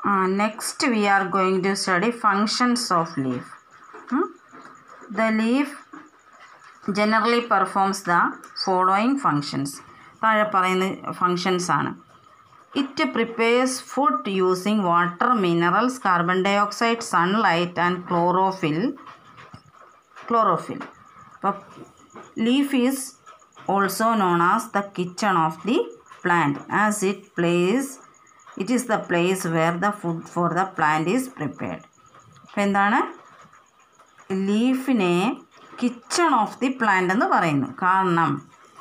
next we are going to study functions of leaf. Hmm? The leaf generally performs the following functions. താഴെ പറയുന്ന functions ആണ് it prepares food using water minerals carbon dioxide sunlight and chlorophyll chlorophyll അപ്പോൾ leaf is also known as the kitchen of the plant as it place it is the place where the food for the plant is prepared അപ്പോൾ എന്താണ് ലീഫിനെ kitchen of the plant എന്ന് പറയുന്നു കാരണം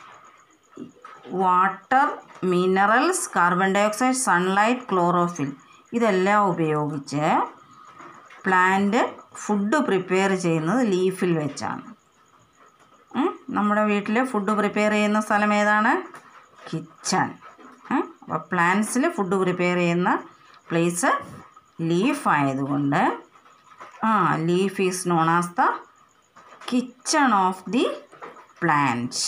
water minerals carbon dioxide sunlight chlorophyll ഇതെല്ലാം ഉപയോഗിച്ച് plant food prepare ചെയ്യുന്നത് ലീഫിൽ വെച്ചാണ് ഉം? നമ്മുടെ വീട്ടിൽ ഫുഡ് പ്രിപ്പയർ ചെയ്യുന്ന സ്ഥലം ഏതാണ് കിച്ചൺ അപ്പോൾ പ്ലാന്റ്സിൽ ഫുഡ് പ്രിപ്പയർ ചെയ്യുന്ന പ്ലേസ് ലീഫ് ആയതുകൊണ്ട് ആ leaf is known as the kitchen of the plant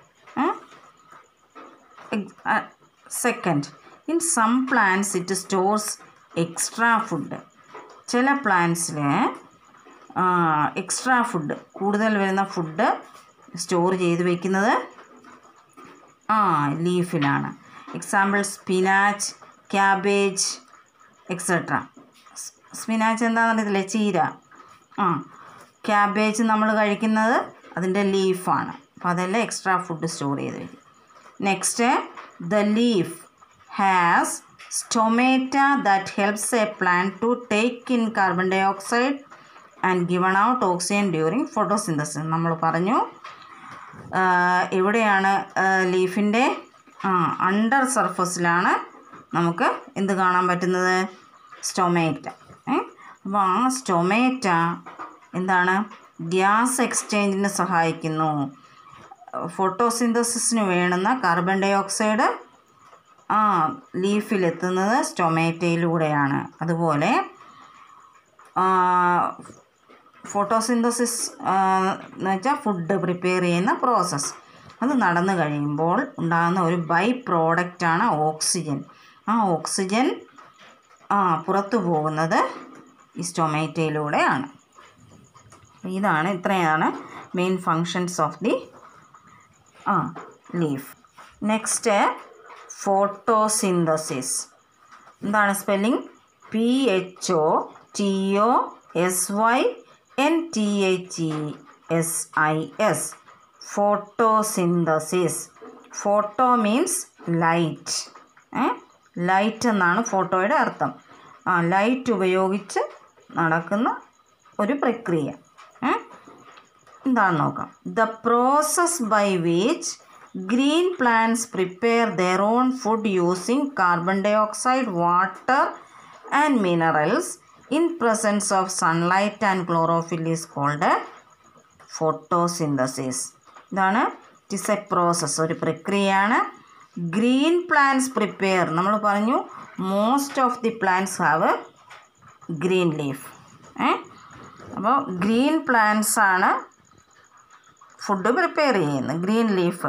second in some plants it stores extra food ചില പ്ലാന്റ്സിൽ എക്സ്ട്രാ ഫുഡ് കൂടുതൽ വരുന്ന ഫുഡ് സ്റ്റോർ ചെയ്ത് വെക്കുന്നത് ആ ലീഫിലാണ് example spinach cabbage etcetera spinach എന്താണെന്ന് അറിയത്തില്ലേ ചീര ആ ക്യാബേജ് നമ്മൾ കഴിക്കുന്നത് അതിൻ്റെ ലീഫാണ് അപ്പോൾ അതെല്ലാം എക്സ്ട്രാ ഫുഡ് സ്റ്റോർ ചെയ്ത് വയ്ക്കും next the leaf has stomata that helps a plant to take in carbon dioxide and given out oxygen during photosynthesis നമ്മൾ പറഞ്ഞു ആഹ് എവിടെയാണ് ലീഫിൻ്റെ അണ്ടർ സർഫസിലാണ് നമുക്ക് എന്ത് കാണാൻ പറ്റുന്നത് സ്റ്റൊമേറ്റ അപ്പോൾ ആ സ്റ്റൊമേറ്റ എന്താണ് ഗ്യാസ് എക്സ്ചേഞ്ചിന് സഹായിക്കുന്നു ഫോട്ടോസിന്തസിസിന് വേണ്ടുന്ന കാർബൺ ഡൈ ഓക്സൈഡ് ആ ലീഫിലെത്തുന്നത് സ്റ്റൊമേറ്റയിലൂടെയാണ് അതുപോലെ ഫോട്ടോസിന്തസിസ് എന്ന് വെച്ചാൽ ഫുഡ് പ്രിപ്പയർ ചെയ്യുന്ന പ്രോസസ്സ് അത് നടന്നു കഴിയുമ്പോൾ ഉണ്ടാകുന്ന ഒരു ബൈ പ്രോഡക്റ്റാണ് ഓക്സിജൻ ആ ഓക്സിജൻ ആ പുറത്തു പോകുന്നത് ഈ സ്റ്റൊമേറ്റയിലൂടെയാണ് ഇതാണ് ഇത്രയാണ് മെയിൻ ഫങ്ഷൻസ് ഓഫ് ദി ആ ലീഫ് നെക്സ്റ്റ് ഫോട്ടോസിന്തസിസ് എന്താണ് spelling P H O T O S Y N T H E S I S photosynthesis photo means light light എന്നാണ് ഫോട്ടോയുടെ അർത്ഥം ആ ലൈറ്റ് ഉപയോഗിച്ച് നടക്കുന്ന ഒരു പ്രക്രിയ ഏ? എന്താണെന്ന് നോക്കാം the process by which green plants prepare their own food using carbon dioxide water and minerals in presence of sunlight and chlorophyll is called photosynthesis ഇതാണ് ഇറ്റ് ഇസ് എ പ്രോസസ്സ് ഒരു പ്രക്രിയയാണ് ഗ്രീൻ പ്ലാന്റ്സ് പ്രിപ്പയർ നമ്മൾ പറഞ്ഞു most of the plants have green leaf ഏ അപ്പോൾ green plants ആണ് food prepare ചെയ്യുന്നത് green leaf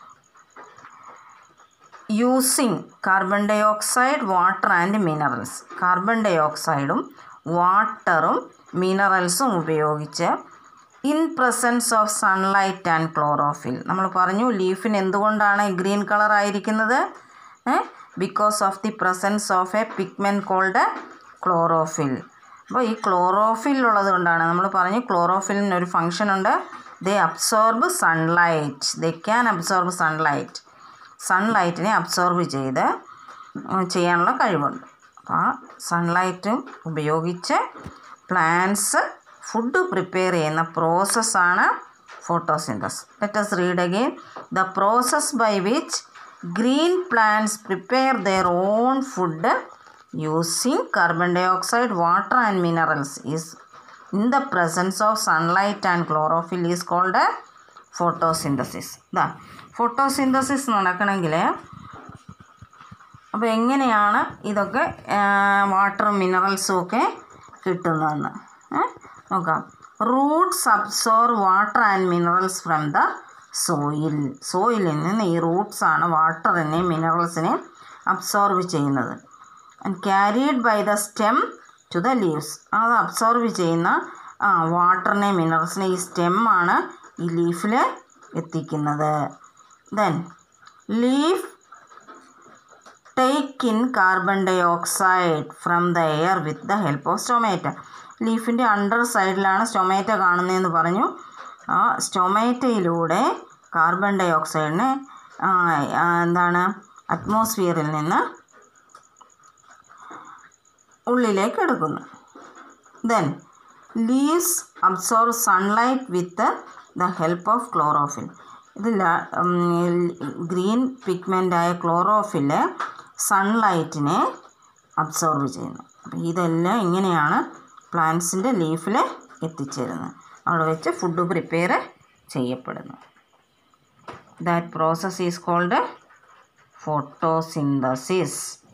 using carbon dioxide water and minerals carbon ഡൈ ഓക്സൈഡും വാട്ടറും മിനറൽസും ഉപയോഗിച്ച് in presence of sunlight and chlorophyll നമ്മൾ പറഞ്ഞു ലീഫിന് എന്തുകൊണ്ടാണ് ഗ്രീൻ കളർ ആയിരിക്കുന്നത് because of the presence of a pigment called chlorophyll അപ്പോൾ ഈ ക്ലോറോഫിൽ ഉള്ളത് കൊണ്ടാണ് നമ്മൾ പറഞ്ഞു ക്ലോറോഫിലിന് ഒരു ഫങ്ഷൻ ഉണ്ട് they absorb sunlight they can absorb sunlight സൺലൈറ്റിനെ അബ്സോർബ് ചെയ്ത് ചെയ്യാനുള്ള കഴിവുണ്ട് അപ്പോൾ ആ സൺലൈറ്റും ഉപയോഗിച്ച് പ്ലാന്റ്സ് ഫുഡ് പ്രിപ്പയർ ചെയ്യുന്ന പ്രോസസ്സാണ് photosynthesis let's read again the process by which green plants prepare their own food using carbon dioxide water and minerals is in the presence of sunlight and chlorophyll is called photosynthesis ഇതാ photosynthesis നടക്കണമെങ്കിൽ അപ്പോൾ എങ്ങനെയാണ് ഇതൊക്കെ വാട്ടറും മിനറൽസും ഒക്കെ കിട്ടുന്നതെന്ന് ഏ? നോക്കാം roots absorb water and minerals from the soil സോയിലിൽ നിന്ന് ഈ റൂട്ട്സ് ആണ് വാട്ടറിനെയും മിനറൽസിനെയും അബ്സോർബ് ചെയ്യുന്നത് and carried by the stem to the leaves അത് അബ്സോർവ് ചെയ്യുന്ന ആ വാട്ടറിനെ മിനറൽസിനെ ഈ സ്റ്റെമ്മാണ് ഈ ലീഫിൽ എത്തിക്കുന്നത് then leaf take in carbon dioxide from the air with the help of stomata ലീഫിൻ്റെ അണ്ടർ സൈഡിലാണ് സ്റ്റൊമേറ്റ കാണുന്നതെന്ന് പറഞ്ഞു ആ സ്റ്റൊമേറ്റയിലൂടെ കാർബൺ ഡൈ ഓക്സൈഡിനെ ആ, ആ, എന്താണ് അറ്റ്മോസ്ഫിയറിൽ നിന്ന് ഉള്ളിലേക്ക് എടുക്കുന്നു then leaves absorb sunlight with the help of chlorophyll ഇതിൽ ഗ്രീൻ പിഗ്മെൻ്റായ ക്ലോറോഫില് സൺലൈറ്റിനെ അബ്സോർവ് ചെയ്യുന്നു അപ്പോൾ ഇതെല്ലാം ഇങ്ങനെയാണ് പ്ലാന്റ്സിൻ്റെ ലീഫിൽ എത്തിച്ചേരുന്നത് അവിടെ വെച്ച് ഫുഡ് പ്രിപ്പയർ ചെയ്യപ്പെടുന്നു that process is called photosynthesis